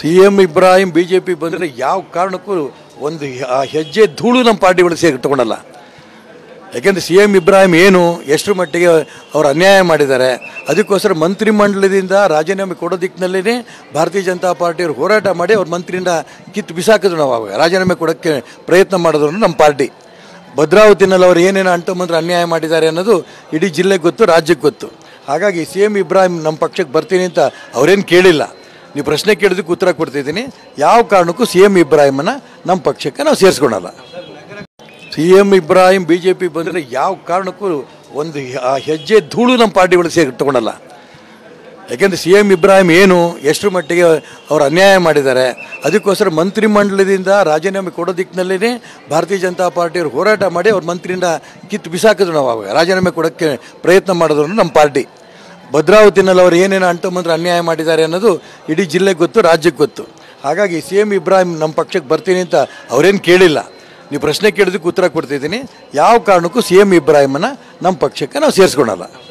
C M Ibrahim B J P ಬಂದರೆ ಯಾವ ಕಾರಣಕ್ಕೂ ಒಂದು ಆ ಹೆಜ್ಜೆ ಧೂಳು ನಮ್ಮ ಪಾರ್ಟಿ ಒಳಗೆ ಸೇರಿ ತಗೊಳಲ್ಲ ಯಾಕೆಂದರೆ ಸಿ ಎಂ ಇಬ್ರಾಹಿಂ ಏನು ಎಷ್ಟರ ಮಟ್ಟಿಗೆ ಅವರು ಅನ್ಯಾಯ ಮಾಡಿದ್ದಾರೆ ಅದಕ್ಕೋಸ್ಕರ ಮಂತ್ರಿಮಂಡಲದಿಂದ ರಾಜೀನಾಮೆ ಕೊಡೋ ದಿಕ್ಕಿನಲ್ಲೇ ಭಾರತೀಯ ಜನತಾ ಪಾರ್ಟಿಯವರು ಹೋರಾಟ ಮಾಡಿ ಅವ್ರ ಮಂತ್ರಿಯಿಂದ ಕಿತ್ತು ಬಿಸಾಕಿದ್ರು ನಾವು ಅವಾಗ ರಾಜೀನಾಮೆ ಕೊಡೋಕ್ಕೆ ಪ್ರಯತ್ನ ಮಾಡಿದ್ರು ನಮ್ಮ ಪಾರ್ಟಿ ಭದ್ರಾವತಿನಲ್ಲಿ ಅವರು ಏನೇನು ಅಂಟಮಂತ್ರ ಅನ್ಯಾಯ ಮಾಡಿದ್ದಾರೆ ಅನ್ನೋದು ಇಡೀ ಜಿಲ್ಲೆಗೆ ಗೊತ್ತು ರಾಜ್ಯಕ್ಕೆ ಗೊತ್ತು ಹಾಗಾಗಿ ಸಿ ಎಂ ಇಬ್ರಾಹಿಂ ನಮ್ಮ ಪಕ್ಷಕ್ಕೆ ಬರ್ತೀನಿ ಅಂತ ಅವರೇನು ಕೇಳಿಲ್ಲ ನೀವು ಪ್ರಶ್ನೆ ಕೇಳಿದಕ್ಕೆ ಉತ್ತರ ಕೊಡ್ತಿದ್ದೀನಿ ಯಾವ ಕಾರಣಕ್ಕೂ ಸಿ ಎಂ ಇಬ್ರಾಹಿಮನ್ನು ನಮ್ಮ ಪಕ್ಷಕ್ಕೆ ನಾವು ಸೇರಿಸ್ಕೊಳಲ್ಲ C M Ibrahim B J P ಬಂದರೆ ಯಾವ ಕಾರಣಕ್ಕೂ ಒಂದು ಆ ಹೆಜ್ಜೆ ಧೂಳು ನಮ್ಮ ಪಾರ್ಟಿ ಒಳಗೆ ಸೇರಿ ತಗೊಳಲ್ಲ ಯಾಕೆಂದರೆ ಸಿ ಎಂ ಇಬ್ರಾಹಿಂ ಏನು ಎಷ್ಟರ ಮಟ್ಟಿಗೆ ಅವರು ಅನ್ಯಾಯ ಮಾಡಿದ್ದಾರೆ ಅದಕ್ಕೋಸ್ಕರ ಮಂತ್ರಿಮಂಡಲದಿಂದ ರಾಜೀನಾಮೆ ಕೊಡೋ ದಿಕ್ಕಿನಲ್ಲೇ ಭಾರತೀಯ ಜನತಾ ಪಾರ್ಟಿಯವರು ಹೋರಾಟ ಮಾಡಿ ಅವ್ರ ಮಂತ್ರಿಯಿಂದ ಕಿತ್ತು ಬಿಸಾಕಿದ್ರು ನಾವು ಅವಾಗ ರಾಜೀನಾಮೆ ಕೊಡೋಕ್ಕೆ ಪ್ರಯತ್ನ ಮಾಡಿದ್ರು ನಮ್ಮ ಪಾರ್ಟಿ ಭದ್ರಾವತಿನಲ್ಲಿ ಅವರು ಏನೇನು ಅಂಟಮಂತ್ರ ಅನ್ಯಾಯ ಮಾಡಿದ್ದಾರೆ ಅನ್ನೋದು ಇಡೀ ಜಿಲ್ಲೆಗೆ ಗೊತ್ತು ರಾಜ್ಯಕ್ಕೆ ಗೊತ್ತು ಹಾಗಾಗಿ ಸಿ ಎಂ ಇಬ್ರಾಹಿಂ ನಮ್ಮ ಪಕ್ಷಕ್ಕೆ ಬರ್ತೀನಿ ಅಂತ ಅವರೇನು ಕೇಳಿಲ್ಲ ನೀವು ಪ್ರಶ್ನೆ ಕೇಳಿದಕ್ಕೆ ಉತ್ತರ ಕೊಡ್ತಿದ್ದೀನಿ ಯಾವ ಕಾರಣಕ್ಕೂ ಸಿ ಎಂ ಇಬ್ರಾಹಿಮನ್ನು ನಮ್ಮ ಪಕ್ಷಕ್ಕೆ ನಾವು ಸೇರಿಸ್ಕೊಳಲ್ಲ